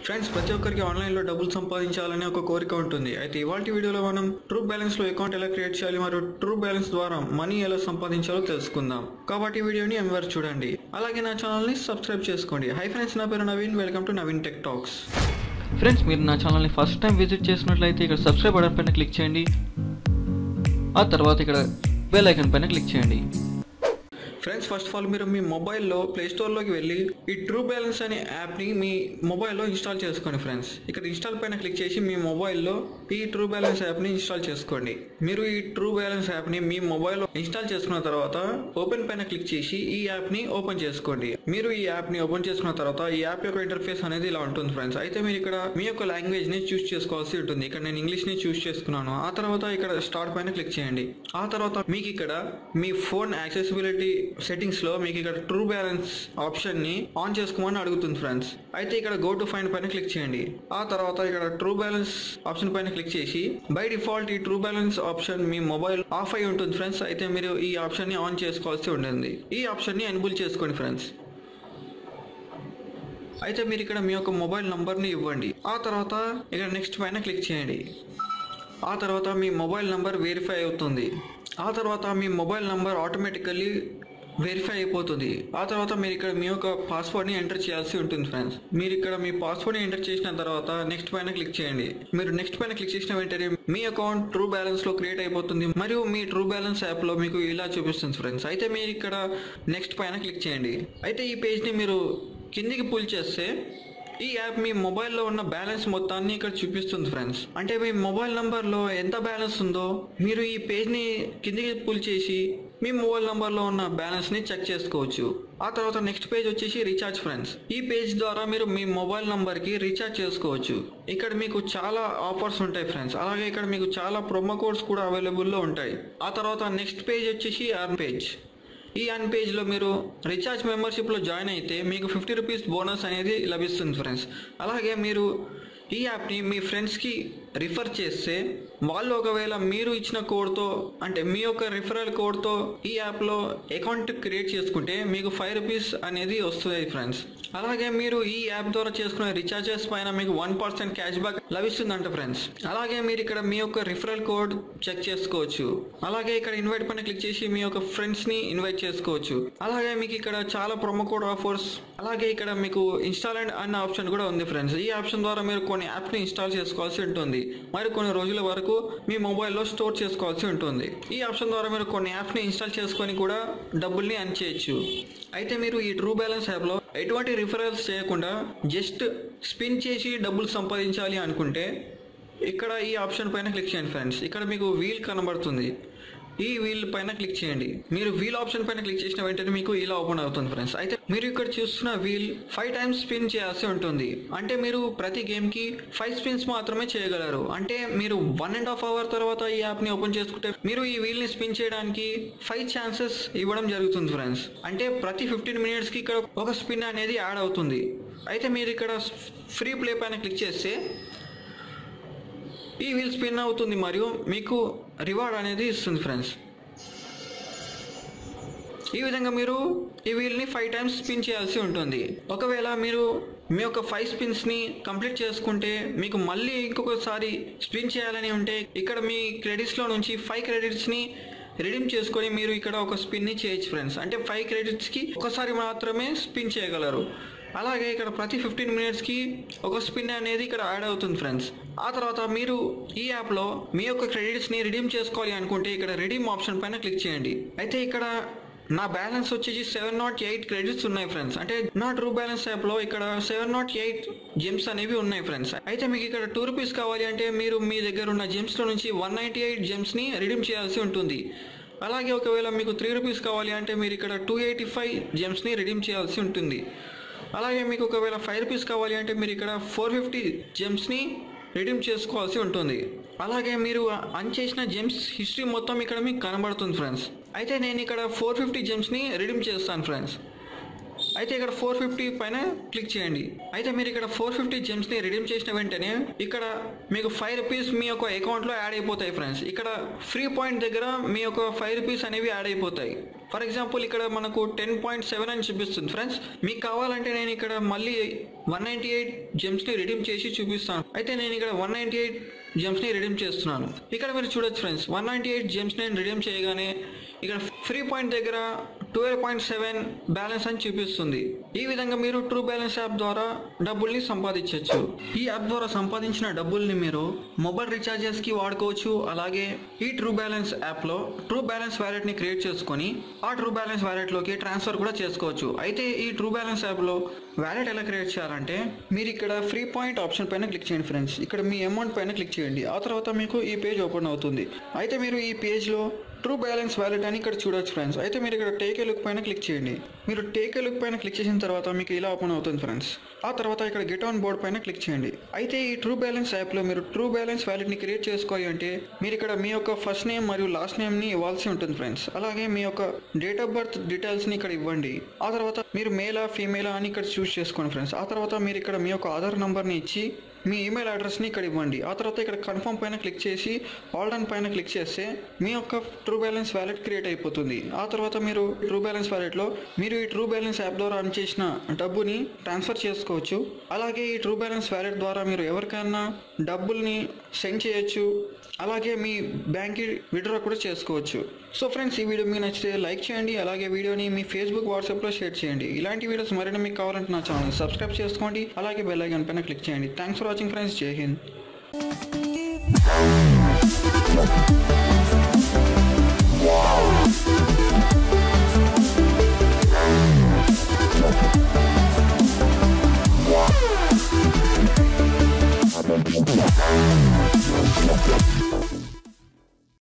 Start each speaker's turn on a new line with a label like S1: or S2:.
S1: Friends ప్రతి ఒక్కరికి ఆన్లైన్లో డబ్బులు సంపాదించాలని ఒక కోరిక ఉంటుంది అయితే ఇవాళ వీడియోలో మనం ట్రూ బ్యాలెన్స్లో అకౌంట్ ఎలా క్రియేట్ చేయాలి మరియు ట్రూ బ్యాలెన్స్ ద్వారా మనీ ఎలా సంపాదించాలో తెలుసుకుందాం కాబట్టి ఈ వీడియోని ఎంవర్ చూడండి అలాగే నా ఛానల్ని సబ్స్క్రైబ్ చేసుకోండి హై ఫ్రెండ్స్ నా పేరు Naveen welcome to Naveen tech talks
S2: friends మీరు నా ఛానల్ని ఫస్ట్ టైం విజిట్ చేసినట్లయితే ఇక్కడ సబ్స్క్రైబ్ బటన్ పైన క్లిక్ చేయండి ఆ తర్వాత ఇక్కడ బెల్ ఐకాన్ పైన క్లిక్ చేయండి
S1: ఫ్రెండ్స్ ఫస్ట్ ఆఫ్ ఆల్ మీరు మీ మొబైల్లో ప్లే స్టోర్లోకి వెళ్ళి ఈ ట్రూ బ్యాలెన్స్ అనే యాప్ని మీ మొబైల్లో ఇన్స్టాల్ చేసుకోండి ఫ్రెండ్స్ ఇక్కడ ఇన్స్టాల్ పైన క్లిక్ చేసి మీ మొబైల్లో ఈ ట్రూ బ్యాలెన్స్ యాప్ని ఇన్స్టాల్ చేసుకోండి మీరు ఈ ట్రూ బ్యాలెన్స్ యాప్ని మీ మొబైల్లో ఇన్స్టాల్ చేసుకున్న తర్వాత ఓపెన్ పైన క్లిక్ చేసి ఈ యాప్ని ఓపెన్ చేసుకోండి మీరు ఈ యాప్ని ఓపెన్ చేసుకున్న తర్వాత ఈ యాప్ యొక్క ఇంటర్ఫేస్ అనేది ఇలా ఉంటుంది ఫ్రెండ్స్ అయితే మీరు ఇక్కడ మీ యొక్క లాంగ్వేజ్ ని చూస్ చేసుకోవాల్సి ఉంటుంది ఇక్కడ నేను ఇంగ్లీష్ ని చూస్ చేసుకున్నాను ఆ తర్వాత ఇక్కడ స్టార్ట్ పైన క్లిక్ చేయండి ఆ తర్వాత మీకు ఇక్కడ మీ ఫోన్ యాక్సెసిబిలిటీ సెట్టింగ్స్ లో మీకు ఇక్కడ ట్రూ బ్యాలెన్స్ ఆప్షన్ ని ఆన్ చేసుకోమని అడుగుతుంది ఫ్రెండ్స్ అయితే ఇక్కడ గో టు ఫైండ్ పైన క్లిక్ చేయండి ఆ తర్వాత ఇక్కడ ట్రూ బ్యాలెన్స్ ఆప్షన్ పైన క్లిక్ చేసి బై డిఫాల్ట్ ఈ ట్రూ బ్యాలెన్స్ ఆప్షన్ మీ మొబైల్ ఆఫ్ అయి ఉంటుంది ఫ్రెండ్స్ అయితే మీరు ఈ ఆప్షన్ ని ఆన్ చేసుకోవాల్సి ఉంటుంది ఈ ఆప్షన్ ని ఎన్బుల్ చేసుకోండి ఫ్రెండ్స్ అయితే మీరు ఇక్కడ మీ యొక్క మొబైల్ నంబర్ని ఇవ్వండి ఆ తర్వాత ఇక్కడ నెక్స్ట్ పైన క్లిక్ చేయండి ఆ తర్వాత మీ మొబైల్ నంబర్ వెరిఫై అవుతుంది ఆ తర్వాత మీ మొబైల్ నంబర్ ఆటోమేటికల్లీ వెరిఫై అయిపోతుంది ఆ తర్వాత మీరు ఇక్కడ మీ యొక్క పాస్వర్డ్ని ఎంటర్ చేయాల్సి ఉంటుంది ఫ్రెండ్స్ మీరు ఇక్కడ మీ పాస్వర్డ్ని ఎంటర్ చేసిన తర్వాత నెక్స్ట్ పైన క్లిక్ చేయండి మీరు నెక్స్ట్ పైన క్లిక్ చేసిన వెంటనే మీ అకౌంట్ ట్రూ బ్యాలెన్స్ లో క్రియేట్ అయిపోతుంది మరియు మీ ట్రూ బ్యాలెన్స్ యాప్ లో మీకు ఇలా చూపిస్తుంది ఫ్రెండ్స్ అయితే మీరు ఇక్కడ నెక్స్ట్ పైన క్లిక్ చేయండి అయితే ఈ పేజ్ని మీరు కిందికి పుల్ చేస్తే ఈ యాప్ మీ మొబైల్లో ఉన్న బ్యాలెన్స్ మొత్తాన్ని ఇక్కడ చూపిస్తుంది ఫ్రెండ్స్ అంటే మీ మొబైల్ నంబర్లో ఎంత బ్యాలెన్స్ ఉందో మీరు ఈ పేజ్ని కిందికి పుల్ చేసి మీ మొబైల్ నంబర్లో ఉన్న బ్యాలెన్స్ని చెక్ చేసుకోవచ్చు ఆ తర్వాత నెక్స్ట్ పేజ్ వచ్చేసి రీఛార్జ్ ఫ్రెండ్స్ ఈ పేజ్ ద్వారా మీరు మీ మొబైల్ నంబర్కి రీఛార్జ్ చేసుకోవచ్చు ఇక్కడ మీకు చాలా ఆఫర్స్ ఉంటాయి ఫ్రెండ్స్ అలాగే ఇక్కడ మీకు చాలా ప్రొమో కోడ్స్ కూడా అవైలబుల్లో ఉంటాయి ఆ తర్వాత నెక్స్ట్ పేజ్ వచ్చేసి అర్న్ పేజ్ ఈ అన్ పేజ్లో మీరు రీఛార్జ్ మెంబర్షిప్లో జాయిన్ అయితే మీకు ఫిఫ్టీ రూపీస్ బోనస్ అనేది లభిస్తుంది ఫ్రెండ్స్ అలాగే మీరు ఈ యాప్ని మీ ఫ్రెండ్స్కి రిఫర్ చేస్తే వాళ్ళు ఒకవేళ మీరు ఇచ్చిన కోడ్తో అంటే మీ యొక్క రిఫరల్ కోడ్తో ఈ యాప్లో అకౌంట్ క్రియేట్ చేసుకుంటే మీకు ఫైవ్ రూపీస్ అనేది వస్తుంది ఫ్రెండ్స్ అలాగే మీరు ఈ యాప్ ద్వారా చేసుకునే రీఛార్జెస్ పైన మీకు వన్ పర్సెంట్ క్యాష్ బ్యాక్ లభిస్తుందంట ఫ్రెండ్స్ అలాగే మీరు ఇక్కడ మీ యొక్క రిఫరల్ కోడ్ చెక్ చేసుకోవచ్చు అలాగే ఇక్కడ ఇన్వైట్ పైన క్లిక్ చేసి మీ యొక్క ఫ్రెండ్స్ ని ఇన్వైట్ చేసుకోవచ్చు అలాగే మీకు ఇక్కడ చాలా ప్రొమో కోడ్ ఆఫర్స్ అలాగే ఇక్కడ మీకు ఇన్స్టాల్ అండ్ అన్న ఆప్షన్ కూడా ఉంది ఫ్రెండ్స్ ఈ ఆప్షన్ ద్వారా మీరు కొన్ని యాప్ ని ఇన్స్టాల్ చేసుకోవాల్సి ఉంటుంది మరి కొన్ని రోజుల వరకు మీ మొబైల్లో స్టోర్ చేసుకోవాల్సి ఉంటుంది ఈ ఆప్షన్ ద్వారా మీరు కొన్ని యాప్ ని ఇన్స్టాల్ చేసుకొని కూడా డబ్బుల్ని అన్ చేయొచ్చు అయితే మీరు ఈ ట్రూ బ్యాలెన్స్ యాప్లో ఎటువంటి రిఫరల్స్ చేయకుండా జస్ట్ స్పిన్ చేసి డబ్బులు సంపాదించాలి అనుకుంటే ఇక్కడ ఈ ఆప్షన్ పైన క్లిక్ చేయండి ఫ్రెండ్స్ ఇక్కడ మీకు వీల్ కనబడుతుంది ఈ వీల్ పైన క్లిక్ చేయండి మీరు వీల్ ఆప్షన్ పైన క్లిక్ చేసిన వెంటనే మీకు ఇలా ఓపెన్ అవుతుంది ఫ్రెండ్స్ అయితే మీరు ఇక్కడ చూస్తున్న వీల్ ఫైవ్ టైమ్స్ స్పిన్ చేయాల్సి ఉంటుంది అంటే మీరు ప్రతి గేమ్ కి ఫైవ్ స్పిన్స్ మాత్రమే చేయగలరు అంటే మీరు వన్ అండ్ హాఫ్ అవర్ తర్వాత ఈ యాప్ ని ఓపెన్ చేసుకుంటే మీరు ఈ వీల్ ని స్పిన్ చేయడానికి ఫైవ్ ఛాన్సెస్ ఇవ్వడం జరుగుతుంది ఫ్రెండ్స్ అంటే ప్రతి ఫిఫ్టీన్ మినిట్స్ కి ఇక్కడ ఒక స్పిన్ అనేది యాడ్ అవుతుంది అయితే మీరు ఇక్కడ ఫ్రీ ప్లే పైన క్లిక్ చేస్తే ఈ వీల్ స్పిన్ అవుతుంది మరియు మీకు రివార్డ్ అనేది ఇస్తుంది ఫ్రెండ్స్ ఈ విధంగా మీరు ఈ వీల్ని ఫైవ్ టైమ్స్ స్పిన్ చేయాల్సి ఉంటుంది ఒకవేళ మీరు మీ యొక్క ఫైవ్ స్పిన్స్ని కంప్లీట్ చేసుకుంటే మీకు మళ్ళీ ఇంకొకసారి స్పిన్ చేయాలని ఉంటే ఇక్కడ మీ క్రెడిట్స్లో నుంచి ఫైవ్ క్రెడిట్స్ని రిడీమ్ చేసుకొని మీరు ఇక్కడ ఒక స్పిన్ని చేయొచ్చు ఫ్రెండ్స్ అంటే ఫైవ్ క్రెడిట్స్కి ఒకసారి మాత్రమే స్పిన్ చేయగలరు అలాగే ఇక్కడ ప్రతి ఫిఫ్టీన్ మినిట్స్కి ఒక స్పిన్ అనేది ఇక్కడ యాడ్ అవుతుంది ఫ్రెండ్స్ ఆ తర్వాత మీరు ఈ యాప్లో మీ యొక్క క్రెడిట్స్ని రిడీమ్ చేసుకోవాలి అనుకుంటే ఇక్కడ రిడీమ్ ఆప్షన్ పైన క్లిక్ చేయండి అయితే ఇక్కడ నా బ్యాలెన్స్ వచ్చేసి సెవెన్ నాట్ ఎయిట్ క్రెడిట్స్ ఉన్నాయి ఫ్రెండ్స్ అంటే నా ట్రూ బ్యాలెన్స్ యాప్లో ఇక్కడ సెవెన్ నాట్ ఎయిట్ జెమ్స్ అనేవి ఉన్నాయి ఫ్రెండ్స్ అయితే మీకు ఇక్కడ టూ రూపీస్ కావాలి అంటే మీరు మీ దగ్గర ఉన్న జెమ్స్లో నుంచి వన్ నైంటీ ఎయిట్ జెమ్స్ని రిడీమ్ చేయాల్సి ఉంటుంది అలాగే ఒకవేళ మీకు త్రీ రూపీస్ కావాలి అంటే మీరు ఇక్కడ టూ ఎయిటీ ఫైవ్ జెమ్స్ని రిడీమ్ చేయాల్సి ఉంటుంది అలాగే మీకు ఒకవేళ ఫైవ్ రూపీస్ కావాలి అంటే మీరు ఇక్కడ ఫోర్ ఫిఫ్టీ జెమ్స్ని రిడీమ్ చేసుకోవాల్సి ఉంటుంది అలాగే మీరు అన్ చేసిన జెమ్స్ హిస్టరీ మొత్తం ఇక్కడ మీకు కనబడుతుంది ఫ్రెండ్స్ అయితే నేను ఇక్కడ ఫోర్ ఫిఫ్టీ జెమ్స్ని రిడీమ్ చేస్తాను ఫ్రెండ్స్ అయితే ఇక్కడ ఫోర్ ఫిఫ్టీ పైన క్లిక్ చేయండి అయితే మీరు ఇక్కడ ఫోర్ ఫిఫ్టీ జెమ్స్ ని రిడీమ్ చేసిన వెంటనే ఇక్కడ మీకు ఫైవ్ రూపీస్ మీ యొక్క అకౌంట్ లో యాడ్ అయిపోతాయి ఫ్రెండ్స్ ఇక్కడ ఫ్రీ పాయింట్ దగ్గర మీ యొక్క ఫైవ్ రూపీస్ అనేవి యాడ్ అయిపోతాయి ఫర్ ఎగ్జాంపుల్ ఇక్కడ మనకు టెన్ పాయింట్ సెవెన్ అని చూపిస్తుంది ఫ్రెండ్స్ మీకు కావాలంటే నేను ఇక్కడ మళ్ళీ వన్ నైంటీ ఎయిట్ జెమ్స్ని రిడీమ్ చేసి చూపిస్తాను అయితే నేను ఇక్కడ వన్ నైంటీ ఎయిట్ జెమ్స్ని రిడీమ్ చేస్తున్నాను ఇక్కడ మీరు చూడొచ్చు friends one ninety eight gems నేను రిడీమ్ చేయగానే ఇక్కడ ఫ్రీ పాయింట్ దగ్గర ట్వెల్వ్ పాయింట్ సెవెన్ బ్యాలెన్స్ అని చూపిస్తుంది ఈ విధంగా మీరు ట్రూ బ్యాలెన్స్ యాప్ ద్వారా డబ్బుల్ని సంపాదించవచ్చు ఈ యాప్ ద్వారా సంపాదించిన డబ్బుల్ని మీరు మొబైల్ రీఛార్జెస్ కి వాడుకోవచ్చు అలాగే ఈ ట్రూ బ్యాలెన్స్ యాప్ లో ట్రూ బ్యాలెన్స్ వ్యాలెట్ ని క్రియేట్ చేసుకొని ఆ ట్రూ బ్యాలెన్స్ వ్యాలెట్ లోకి ట్రాన్స్ఫర్ కూడా చేసుకోవచ్చు అయితే ఈ ట్రూ బ్యాలెన్స్ యాప్ లో వ్యాలెట్ ఎలా క్రియేట్ చేయాలంటే మీరు ఇక్కడ ఫ్రీ పాయింట్ ఆప్షన్ పైన క్లిక్ చేయండి ఫ్రెండ్స్ ఇక్కడ మీ అమౌంట్ పైన క్లిక్ చేయండి ఆ తర్వాత మీకు ఈ పేజ్ ఓపెన్ అవుతుంది అయితే మీరు ఈ పేజ్ లో ట్రూ బ్యాలెన్స్ వ్యాలెట్ అని ఇక్కడ చూడొచ్చు ఫ్రెండ్స్ అయితే మీరు ఇక్కడ టేక్ ఏ లుక్ పైన క్లిక్ చేయండి మీరు టేక్ ఏ లుక్ పైన క్లిక్ చేసిన తర్వాత మీకు ఇలా ఓపెన్ అవుతుంది ఫ్రెండ్స్ ఆ తర్వాత ఇక్కడ గెట్ ఆన్ బోర్డ్ పైన క్లిక్ చేయండి అయితే ఈ ట్రూ బ్యాలెన్స్ యాప్లో మీరు ట్రూ బ్యాలెన్స్ వ్యాలెట్ని క్రియేట్ చేసుకోవాలి అంటే మీరు ఇక్కడ మీ యొక్క ఫస్ట్ నేమ్ మరియు లాస్ట్ నేమ్ని ఇవ్వాల్సి ఉంటుంది ఫ్రెండ్స్ అలాగే మీ యొక్క డేట్ ఆఫ్ బర్త్ డీటెయిల్స్ని ఇక్కడ ఇవ్వండి ఆ తర్వాత మీరు మేలా ఫీమేలా అని ఇక్కడ చూస్ చేసుకోండి ఫ్రెండ్స్ ఆ తర్వాత మీరు ఇక్కడ మీ యొక్క ఆధార్ నంబర్ని ఇచ్చి మీ ఈమెయిల్ అడ్రస్ని ఇక్కడ ఇవ్వండి ఆ తర్వాత ఇక్కడ కన్ఫర్మ్ పైన క్లిక్ చేసి ఆల్ డన్ పైన క్లిక్ చేస్తే మీ యొక్క ట్రూ బ్యాలెన్స్ వ్యాలెట్ క్రియేట్ అయిపోతుంది ఆ తర్వాత మీరు ట్రూ బ్యాలెన్స్ వ్యాలెట్లో మీరు ఈ ట్రూ బ్యాలెన్స్ యాప్ ద్వారా రన్ చేసిన డబ్బుని ట్రాన్స్ఫర్ చేసుకోవచ్చు అలాగే ఈ ట్రూ బ్యాలెన్స్ వ్యాలెట్ ద్వారా మీరు ఎవరికైనా డబ్బుల్ని సెండ్ చేయొచ్చు అలాగే మీ బ్యాంక్కి విడ్రా కూడా చేసుకోవచ్చు సో ఫ్రెండ్స్ ఈ వీడియో మీకు నచ్చితే లైక్ చేయండి అలాగే వీడియోని మీ ఫేస్బుక్ వాట్సాప్లో షేర్ చేయండి ఇలాంటి వీడియోస్ మరిన్ని మీకు కావాలంటే నా ఛానల్ సబ్స్క్రైబ్ చేసుకోండి అలాగే బెల్ ఐకాన్ పైన క్లిక్ చేయండి thanks for watching friends Jai Hind
S3: Wow.